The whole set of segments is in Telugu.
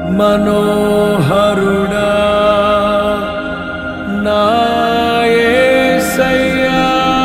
మనోహరుడా నాయసయ్యా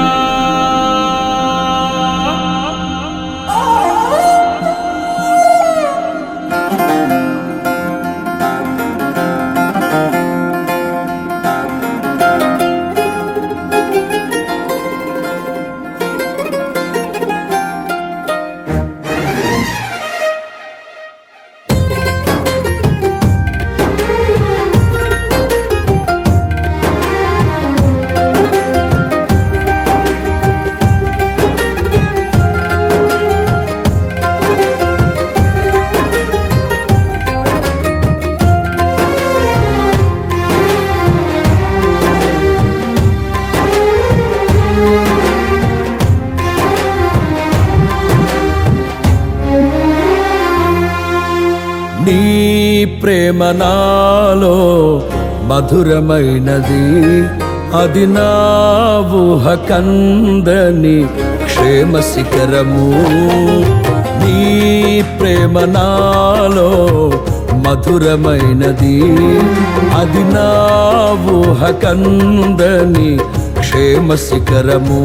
నీ ప్రేమ నాలో మధురమైనది అది నా ఊహ కందని క్షేమ శిఖరము నీ ప్రేమ నాలో మధురమైనది అది నా ఊహ కందని క్షేమ శిఖరము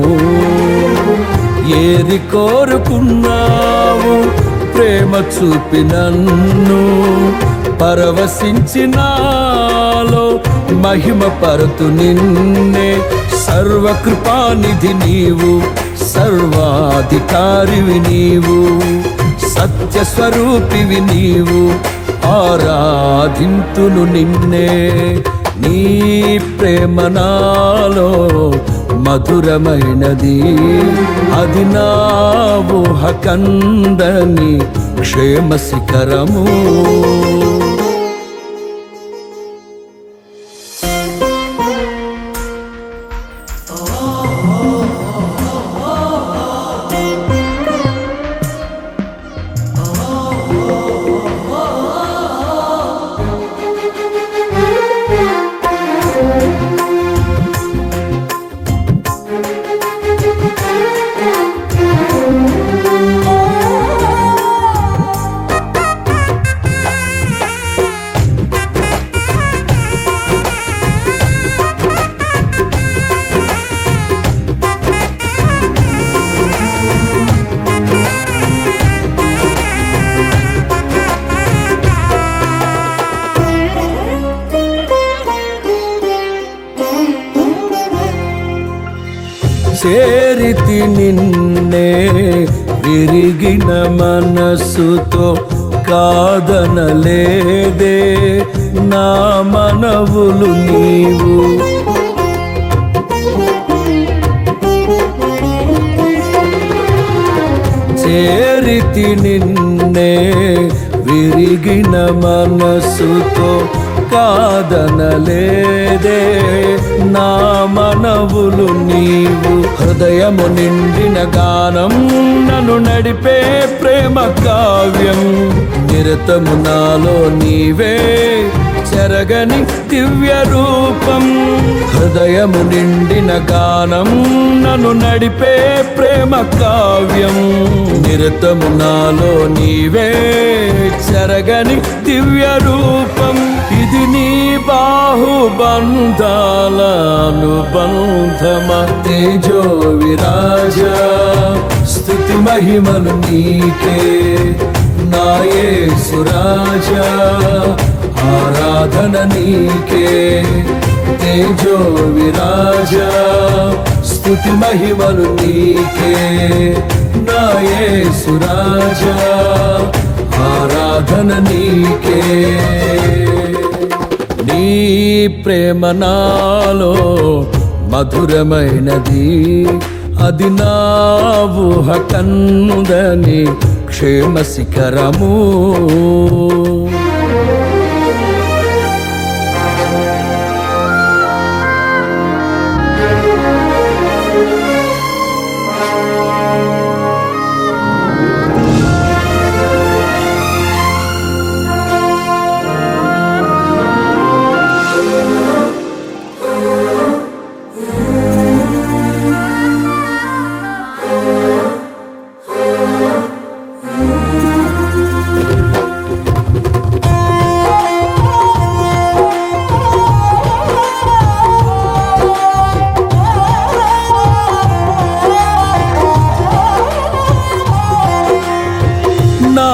ఏరి కోరుకున్నావు ప్రేమ చూపి నన్ను పరవశించినాలో మహిమ పరుతు నిన్నే సర్వకృపానిధి నీవు సర్వాధికారివి నీవు సత్య స్వరూపివి నీవు ఆరాధింతును నిన్నే నీ ప్రేమ నాలో మధురమైనది అది నా ఊహ కందని క్షేమ శిఖరము చేరితి నిన్నే విరిగిన మనస్సుతో కాదనలేదే నా మనవులు నీవు చేరితి నిన్నే విరిగిన మనస్సుతో కాదనలేదే నా మనవులు నీవు హృదయము నిండిన గానం నన్ను నడిపే ప్రేమ కావ్యం నిరతము నాలో నీవే చెరగని దివ్య రూపం హృదయము నిండిన గానం నన్ను నడిపే ప్రేమ కావ్యం నిరతము నాలో నీవే చెరగని దివ్య రూపం ఇది నీ బాహుబంధాల అనుబంధమ తేజో విరాజ స్థుతి మహిమలు నీకే నాయే సురాజా ఆరాధన నీకే తేజో విరాజ స్థుతి మహిమలు నీకే నాయే సురాజ ఆరాధన నీకే నీ ప్రేమ నాలో మధురమైనది అది నా ఊహ కందని క్షేమ శిఖరము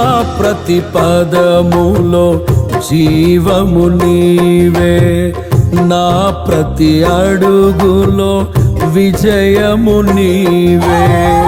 ప్రతి పదములో జీవము నీవే నా ప్రతి అడుగులో విజయము నీవే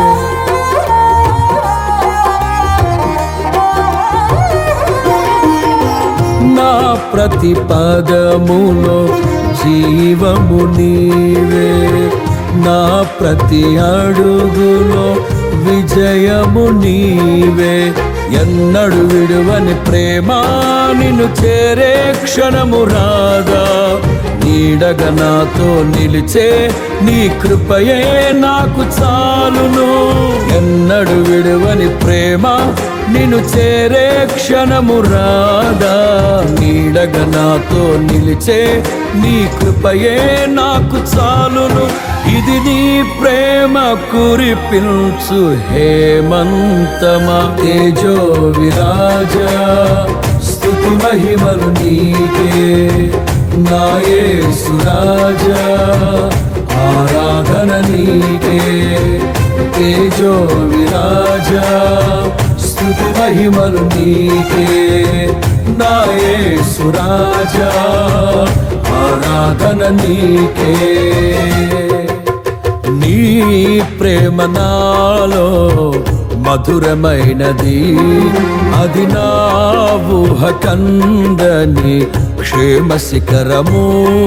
నా ప్రతి పదములో జీవము నీవే నా ప్రతి అడుగులో విజయము నీవే ఎన్నడు విడువని ప్రేమ నిన్ను చేరే క్షణము రాదా నీడగా నాతో నిలిచే నీ కృపయే నాకు చాలును ఎన్నడు విడువని ప్రేమ నిన్ను చేరే క్షణము రాదా నీడగా నాతో నిలిచే నీ కృపయే నాకు చాలును ఇది నీ ప్రేమ కురిపించు హేమంతమా తేజో విరాజా స్థుతి మహిమలు నీకే నాయే సురాజా ఆరాధన నీకే తేజో విరాజా స్థుతి మహిమలు నీకే నాయే సురాజా ఆరాధన నీకే నీ ప్రేమ నాలో మధురమైనది అది నా ఊహ కందని క్షేమ శిఖరము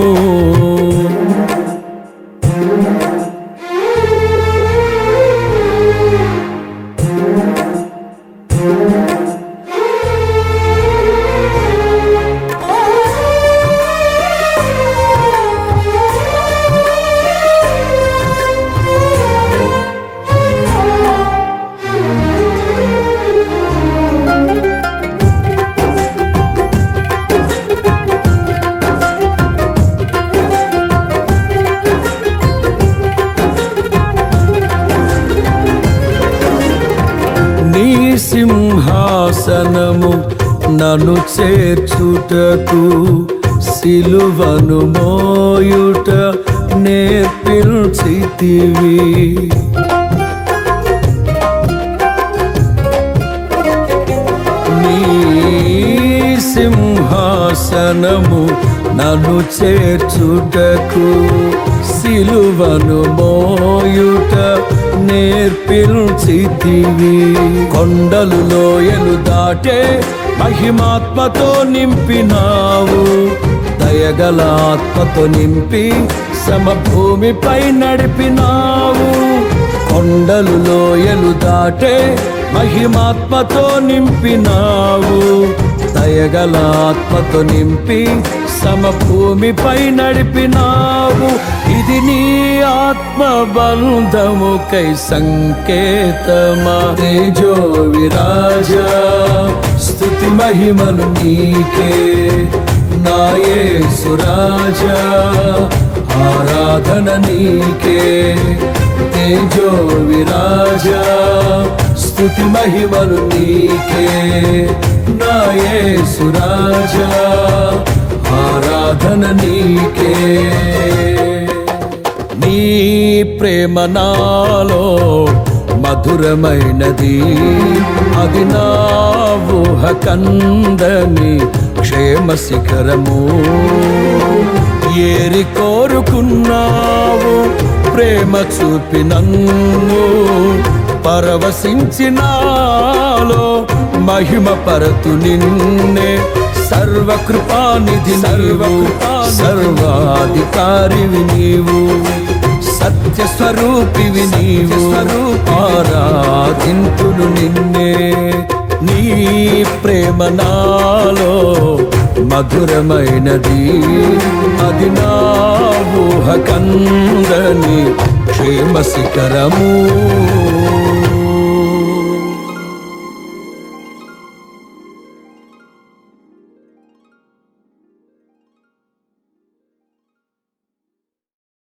నీ సింహాసనము నన్ను చేర్చుటకు సిలువను మోయుట నేర్పిల్చితివి నీ సింహాసనము నన్ను చేర్చుటకు సిలువను మోయుట నేర్పిల్చితివి కొండలు లోయలు దాటే మహిమాత్మతో నింపినావు దయగల ఆత్మతో నింపి సమభూమిపై నడిపినావు కొండలు లోయలు దాటే మహిమాత్మతో నింపినావు దయగల ఆత్మతో నింపి సమభూమిపై నడిపినావు ఇది నీ ఆత్మ బంధముకై సంకేతమా తేజో విరాజా స్థుతి మహిమలు నీకే నాయే సురాజా ఆరాధన నీకే తేజో విరాజా స్థుతి మహిమలు నీకే నాయే సురాజా ఆరాధన నీకే నీ ప్రేమ నాలో మధురమైనది అది నా ఊహ కందని క్షేమ శిఖరము ఏరి కోరుకున్నావు ప్రేమ చూపి నన్ను పరవశించినాలో మహిమ పరతు నిన్నే సర్వకృపానిధి నీవు సర్వాధికారివి నీవు సత్య స్వరూపివి నీవు ఆరాధింతులు నిన్నే నీ ప్రేమ నాలో మధురమైనది అది నా ఊహ కందని క్షేమ శిఖరము